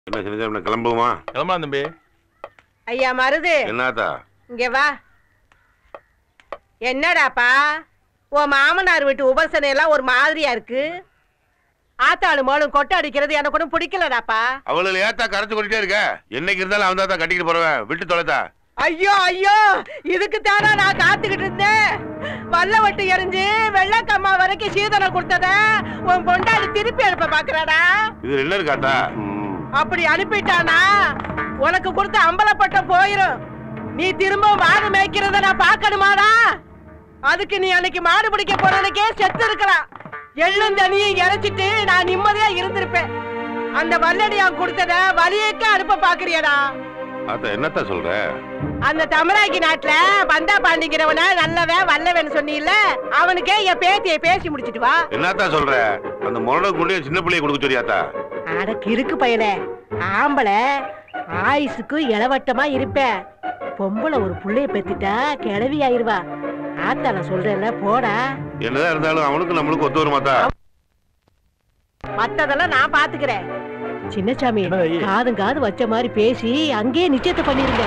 என்ன சின்ன கிளம்புமா கிளம்பலாம் தம்பி ஐயா மருது என்னத்தா இங்க வா என்னடாப்பா உன் மாமனார் வீட்டு உபசனை எல்லாம் ஒரு மாதிரியா இருக்கு ஆத்தாளு மோளும் கொட்டை அடிக்கிறது எனக்கு ஒன்றும் பிடிக்கலடாப்பா அவளுல ஏத்தா கரைச்சு கொட்டிட்டே இருக்க என்னைக்கு இருந்தாலும் அவன் தான் கட்டிக்கிட்டு போறவன் விட்டு தொலைத்தா ஐயோ ஐயோ இதுக்கு தானா நான் காத்துக்கிட்டு இருந்தேன் வல்ல வட்டு எரிஞ்சு வெள்ளக்கம்மா வரைக்கும் சீதனை கொடுத்தத உன் பொண்டாடி திருப்பி அனுப்ப பாக்குறாடா இது என்ன இருக்காத்தா அப்படி அனுப்பிட்டானா உனக்கு கொடுத்த அம்பலப்பட்டம் போயிரும் நீ திரும்ப மாடு மேய்க்கிறத நான் பார்க்கணுமாடா அதுக்கு நீ அன்னைக்கு மாடு பிடிக்க போனதுக்கே செத்து இருக்கலாம் எள்ளும் தனியும் இறைச்சிட்டு நான் நிம்மதியா இருந்திருப்பேன் அந்த வல்லடியான் கொடுத்தத வலியக்க அனுப்ப பாக்குறியடா அத்த என்னத்தா சொல்ற அந்த தமிழாக்கி நாட்டுல பந்தா பாண்டிங்கிறவன நல்லவன் வல்லவன் சொன்னீல்ல அவனுக்கே என் பேத்தியை பேசி முடிச்சிட்டு வா என்னத்தா சொல்ற அந்த முரட கொண்டு சின்ன பிள்ளைய கொடுக்க சொல்லியாத்தா அட கிறுக்கு பயலே ஆம்பளை ஆயுசுக்கு இளவட்டமா இருப்பேன் பொம்பளை ஒரு புள்ளைய பெத்துட்டா கிளவி ஆயிருவா ஆத்தால சொல்றேன்ல போடா என்னதான் இருந்தாலும் அவனுக்கு நம்மளுக்கு ஒத்து வருமாத்தா மத்ததெல்லாம் நான் பாத்துக்கிறேன் சின்னசாமி என்னது ஐயே? காதும் காது வச்ச மாதிரி பேசி அங்கேயே நிச்சயத்தை பண்ணிருங்க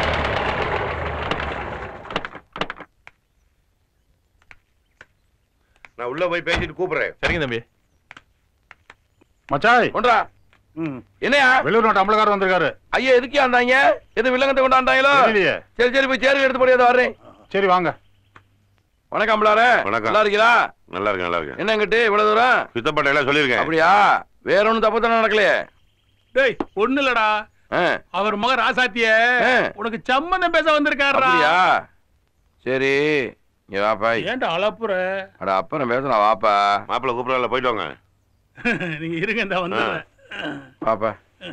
நான் உள்ள போய் பேசிட்டு கூப்பிடுறேன் சரிங்க தம்பி மச்சாய் கொண்டா என்னையா வெளியூர் நாட்டு அம்பலக்காரர் வந்திருக்காரு ஐயா எதுக்கே வந்தாங்க எது வில்லங்கத்தை கொண்டாண்டாங்களோ தெரியலையே. சரி சரி போய் சேரு எடுத்து போய் வர்றேன் சரி வாங்க வணக்கம் அம்பலாரே வணக்கம். நல்லா இருக்கீங்களா நல்லா இருக்கேன் நல்லா இருக்கேன் என்ன இங்கிட்டு இவ்வளவு தூரம் சித்தப்பாட்ட எல்லாம் சொல்லியிருக்கேன் அப்படியா வேற ஒண்ணும் தப்பு தானே நடக்கலையே டேய் ஒண்ணு இல்லடா ஆ, அவர் மகன் ராசாத்திய ஆ, உனக்கு சம்மந்தம் பேச வந்திருக்காருடா அப்படியா சரி இங்க வாப்பா ஏன்டா அளப்புற அட அப்புறம் பேசலாம் வாப்பா மாப்பிள்ளை கூப்பிடல போயிட்டு வாங்க நீங்க இருங்க இந்த வந்துடுறேன் வாப்பா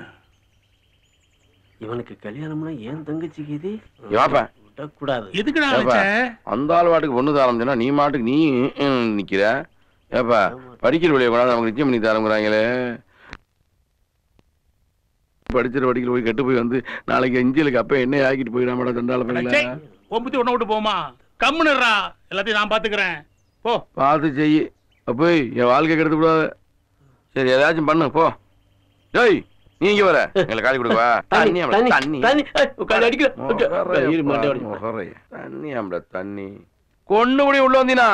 இவனுக்கு கல்யாணம்னா ஏன் தங்கச்சிக்கு இது இங்க வாப்பா விடக்கூடாது எதுக்குடா ஏப்பா, வச்ச அந்த ஆள் வாட்டுக்கு பொண்ணு ஆரம்பிச்சனா நீ மாட்டுக்கு நீ ம், நிக்கிற ஏப்பா படிக்கிற வழியை கொண்டாந்து நமக்கு நிச்சயம் பண்ணி தரங்குறாங்களே படிச்சிட படிக்கிற போய் கெட்டு போய் வந்து நாளைக்கு அஞ்சலுக்கு அப்ப என்ன ஆக்கிட்டு போயிடாமடா தண்டால அடச்சே, பையல ஒம்பத்தி ஒண்ணு விட்டு போமா கம்முன்னுறா எல்லாத்தையும் நான் பாத்துக்கிறேன் போ பார்த்து செய் போய் என் வாழ்க்கை கெடுத்து விடாத சரி ஏதாச்சும் பண்ணு போ டேய் நீ இங்க வர எங்களை காலி கொடுக்கவா தண்ணி ஆம்பளை, தண்ணி தண்ணி ஏய், உட்கார்ந்து அடிக்கிற. இரு, மண்டை முகரையப்பா, உடைச்சு. முகரை. தண்ணி ஆம்பளை, தண்ணி கொண்டு முடி உள்ள வந்தீனா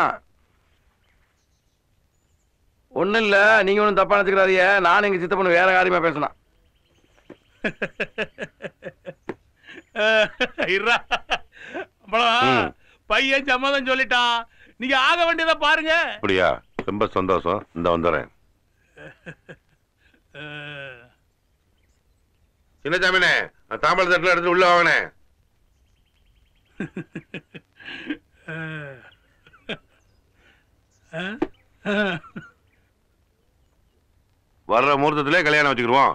ஒண்ணும் இல்ல நீங்க ஒண்ணும் தப்பா நினைச்சுக்கிறாதீங்க நான் எங்க சித்த பொண்ணு வேற காரியமா பேசணும் இருடா அவ்வளவா ம். பையன் சம்மதம் சொல்லிட்டான் நீங்க ஆக வேண்டியதை பாருங்க அப்படியா ரொம்ப சந்தோஷம் இந்த வந்துடுறேன் அஹ், சின்னசாமினே நான் தாம்பழ தட்டில் எடுத்து உள்ள வாங்கினே அஹ். அஹ், அஹ். வர்ற முகூர்த்தத்திலே கல்யாணம் வச்சுக்கிடுவோம்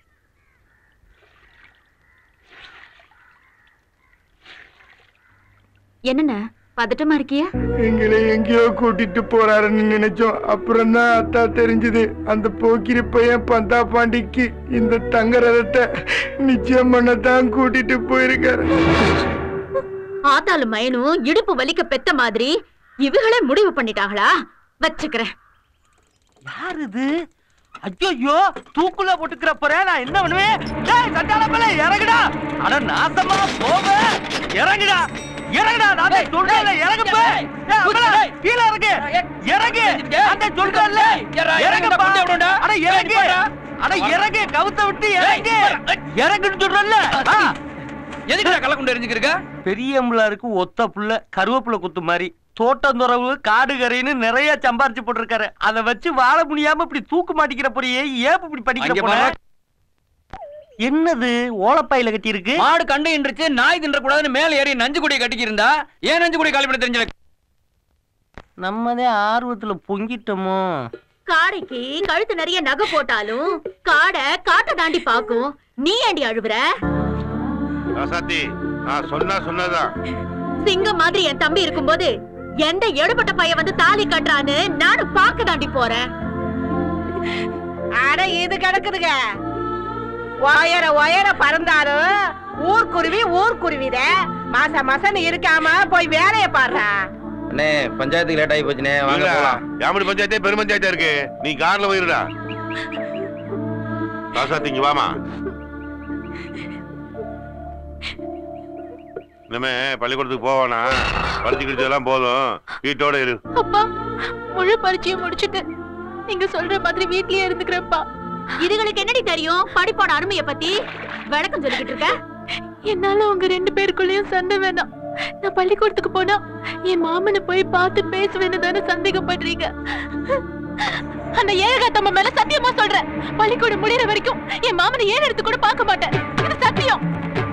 என்னண்ண பதட்டமா இருக்கியா எங்களை எங்கேயோ கூட்டிட்டு போறாருன்னு நினைச்சோம் அப்புறம் தான் அத்தா தெரிஞ்சது அந்த போக்கிரி பையன் பந்தா பாண்டிக்கு இந்த தங்க ரதத்தை நிச்சயம் பண்ணத்தான் கூட்டிட்டு போயிருக்காரு ஆத்தாளு மயனும் இடுப்பு வலிக்க பெத்த மாதிரி இவங்களே முடிவு பண்ணிட்டாங்களா வச்சுக்கிறேன் யார் இது ஐயோ தூக்குல போட்டுக்கிறப்பற நான் என்ன பண்ணுவேன் டேய் சட்டாளப்பல இறங்குடா அட நாசமா போக இறங்குடா இறங்குடா நான் தான் சொல்றேன்ல இறங்கு பே டேய் அம்பல கீழ இறங்கு இறங்கு அந்த சொல்றேன்ல இறங்குப்பா அட இறங்கு அட இறங்கு கவுத்த விட்டு இறங்கு இறங்குன்னு சொல்றேன்ல எதுக்குடா கள்ளக்குண்டு எரிஞ்சுக்கிருக்க பெரிய இருக்கு ஒத்த புள்ள கருவேப்புல குத்து மாதிரி தோட்டந்துறவு காடு கரைன்னு நிறைய சம்பாரிச்சு போட்டிருக்காரு அதை வச்சு வாழ முடியாம இப்படி தூக்கு மாட்டிக்கிற பொறியே ஏப்பு இப்படி படிக்கிற அங்க பொண்ண பாரு. என்னது ஓலப்பாயில கட்டி இருக்கு மாடு கண்டு இன்றுச்சு நாய் தின்ற கூடாதுன்னு மேல ஏறி நஞ்சு கொடியை கட்டிக்கி இருந்தா ஏன் நஞ்சு கொடி காலி பண்ண தெரிஞ்சல நம்மதே ஆர்வத்துல பொங்கிட்டோமோ காடைக்கு கழுத்து நிறைய நகை போட்டாலும் காடை காட்டை தாண்டி பாக்கும் நீ ஏண்டி அழுவுற ராசாத்தி நான் சொன்னா சொன்னதான் சிங்கம் மாதிரி என் தம்பி இருக்கும்போது எந்த எடுபட்ட பையன் வந்து தாலி கட்டுறான்னு நானும் பாக்க தாண்டி போறேன் அட இது கிடக்குதுங்க ஒயர ஒயர பறந்தாலும் ஊர்க்குருவி ஊர்க்குருவித மாச மாசம் இருக்காம போய் வேலைய பாடுறா அண்ணே பஞ்சாயத்துக்கு லேட் ஆகி போச்சுனே வாங்க போலாம் யாமடி பஞ்சாயத்தே பெரும்பஞ்சாயத்தா இருக்கு நீ கார்ல போயிருடா ராசாத்தி இங்க வாமா இனிமே பள்ளிக்கூடத்துக்கு போவானா படிச்சு கிடிச்சதெல்லாம் போதும் வீட்டோட இரு அப்பா முழு பரீட்சையை முடிச்சிட்டு நீங்க சொல்ற மாதிரி வீட்லயே இருந்துக்கிறப்பா இதுகளுக்கு என்னடி தெரியும் படிப்போட அருமைய பத்தி விளக்கம் சொல்லிக்கிட்டு இருக்க என்னால உங்க ரெண்டு பேருக்குள்ளயும் சண்டை வேணாம் நான் பள்ளிக்கூடத்துக்கு போனா என் மாமனை போய் பார்த்து பேசுவேன்னு தானே சந்தேகப்படுறீங்க அந்த ஏழகாத்தம்மா மேல சத்தியமா சொல்றேன் பள்ளிக்கூடம் முடியற வரைக்கும் என் மாமனை ஏழு எடுத்து கூட பார்க்க மாட்டேன் இது சத்தியம்